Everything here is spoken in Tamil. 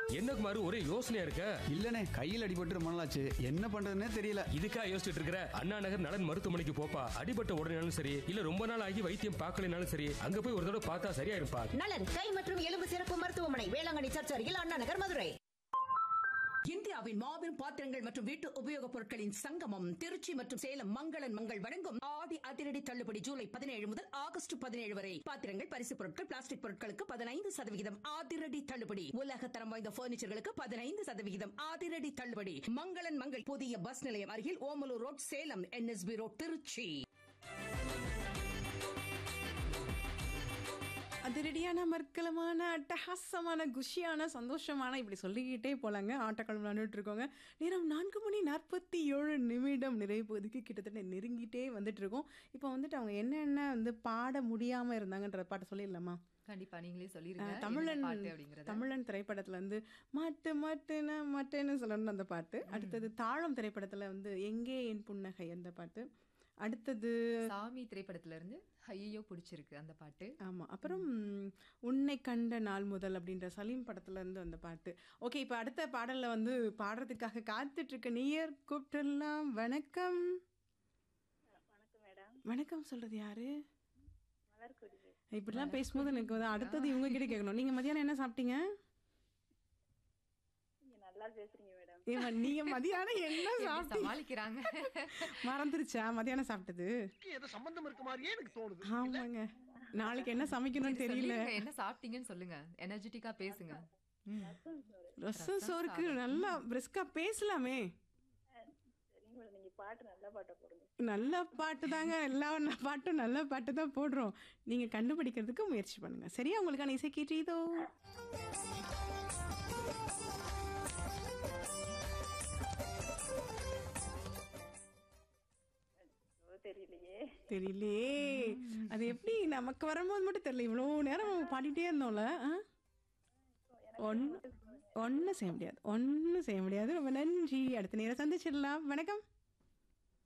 என்ன குமாரு ஒரே யோசனையா இருக்க இல்லனே கையில் அடிபட்டு ரொம்ப நாளாச்சு என்ன பண்றதுன்னே தெரியல இதுக்கா யோசிச்சுட்டு இருக்கிற அண்ணா நகர் நலன் மருத்துவமனைக்கு போப்பா அடிபட்ட உடனேனாலும் சரி இல்ல ரொம்ப நாள் ஆகி வைத்தியம் பார்க்கலனாலும் சரி அங்க போய் ஒரு தடவை பார்த்தா சரியா இருப்பா நலன் கை மற்றும் எலும்பு சிறப்பு மருத்துவமனை வேளாங்கண்ணி சர்ச் அருகில் அண்ணா நகர் மதுரை இந்தியாவின் மாபெரும் பாத்திரங்கள் மற்றும் வீட்டு உபயோகப் பொருட்களின் சங்கமம் திருச்சி மற்றும் சேலம் மங்களன் மங்கள் வழங்கும் ஆடி அதிரடி தள்ளுபடி ஜூலை பதினேழு முதல் ஆகஸ்ட் பதினேழு வரை பாத்திரங்கள் பரிசு பொருட்கள் பிளாஸ்டிக் பொருட்களுக்கு பதினைந்து சதவிகிதம் அதிரடி தள்ளுபடி உலக தரம் வாய்ந்த பர்னிச்சர்களுக்கு பதினைந்து சதவிகிதம் அதிரடி தள்ளுபடி மங்களன் மங்கள் புதிய பஸ் நிலையம் அருகில் Omalur road Salem NSP road Trichy அதிரடியான மர்க்கலமான அட்டகாசமான குஷியான சந்தோஷமான இப்படி சொல்லிக்கிட்டே போலாங்க ஆட்டக்களம் விளாண்டுட்டு இருக்கோங்க நேரம் நான்கு மணி நாற்பத்தி ஏழு நிமிடம் நிறைவு பகுதிக்கு கிட்டத்தட்ட நெருங்கிட்டே வந்துட்டு இருக்கோம் இப்போ வந்துட்டு அவங்க என்னென்ன வந்து பாட முடியாம இருந்தாங்கன்ற பாட்டை சொல்லிடலாமா கண்டிப்பா நீங்களே சொல்லிருங்க அஹ், என்ன தமிழன் பாட்டு அப்படிங்கறத தமிழன் திரைப்படத்துல வந்து மாட்டு மாட்டுன மாட்டேன்னு சொல்லணும் அந்த பாட்டு அடுத்தது தாழம் திரைப்படத்துல வந்து எங்கே என் புன்னகை அந்த பாட்டு அடுத்தது சாமி திரைப்படத்துல இருந்து ஐயோ பிடிச்சிருக்கு அந்த பாட்டு ஆமா அப்புறம் உன்னை கண்ட நாள் முதல் அப்படின்ற சலீம் படத்துல இருந்து அந்த பாட்டு ஓகே இப்போ அடுத்த பாடல்ல வந்து பாடுறதுக்காக காத்துட்டு இருக்க நீயர் கூப்பிட்டுலாம் வணக்கம் வணக்கம் மேடம் வணக்கம் சொல்றது யாரு மலர்கொடி இப்படிலாம் பேசும்போது எனக்கு வந்து அடுத்தது இவங்க கிட்ட கேட்கணும் நீங்க மதியானம் என்ன சாப்பிட்டீங்க நீங்க நல்லா பேசுறீங்க மேடம் ஏம்மா, நீங்க மதியானம் என்ன எப்படி சாப்பிட்டீங்க சமாளிக்கிறாங்க மறந்துருச்சா மதியானம் சாப்பிட்டது ஏதோ சம்பந்தம் இருக்க மாதிரியே எனக்கு தோணுது ஆமாங்க நாளைக்கு என்ன சமைக்கணும்னு தெரியல சொல்லுங்க, என்ன சாப்பிட்டீங்கன்னு சொல்லுங்க எனர்ஜெட்டிக்கா பேசுங்க ம். ரசம் சோறுக்கு நல்லா பிரிஸ்கா பேசலாமே சரிங்க மேடம் நீங்க பாட்டு நல்ல பாட்டை போடுங்க நல்ல பாட்டு தாங்க எல்லா ந- பாட்டும் நல்ல பாட்டு தான் போடுறோம் நீங்க கண்டுபிடிக்கிறதுக்கு முயற்சி பண்ணுங்க சரியா உங்களுக்கான இசை இதோ ஓ, தெரியலையே தெரியலையே அது எப்படி நமக்கு வரும்போது மட்டும் தெரியல இவ்வளோ நேரம் நம்ம பாடிட்டே இருந்தோம்ல ஆ? ஒண்ணு ஒன்றும் செய்ய முடியாது ஒன்றும் செய்ய முடியாது ரொம்ப நன்றி அடுத்த நேரம் சந்திச்சிடலாம் வணக்கம்